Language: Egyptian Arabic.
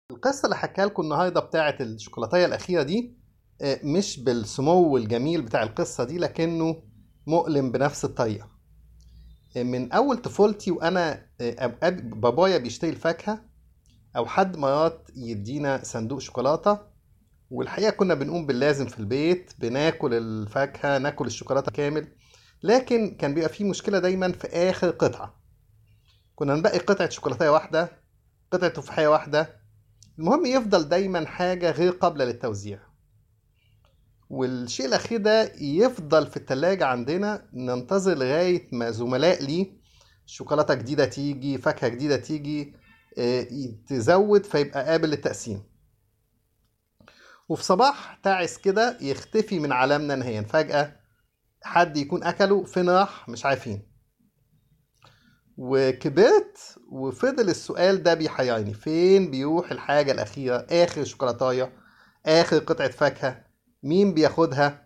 القصة اللي حكاها لكم النهاردة بتاعة الشوكولاتاية الأخيرة دي آه، مش بالسمو الجميل بتاع القصة دي لكنه مؤلم بنفس الطريقة آه، من أول طفولتي وأنا آه، أوقات بابايا بيشتري الفاكهة أو حد مرات يدينا صندوق شوكولاتة والحقيقة كنا بنقوم باللازم في البيت بناكل الفاكهة ناكل الشوكولاتة كامل لكن كان بيبقى فيه مشكلة دايما في آخر قطعة كنا نبقي قطعة شوكولاتاية واحدة قطعة تفاحية واحدة المهم يفضل دايما حاجة غير قابلة للتوزيع والشيء الأخير ده يفضل في التلاجة عندنا ننتظر لغاية ما زملاء لي شوكولاتة جديدة تيجي فاكهة جديدة تيجي آه، تزود فيبقى قابل للتقسيم وفي صباح تعس كده يختفي من عالمنا نهائيا فجأة حد يكون أكله فين راح مش عارفين وكبرت وفضل السؤال ده بيحيرني فين بيروح الحاجة الأخيرة آخر شوكولاتاية آخر قطعة فاكهة مين بياخدها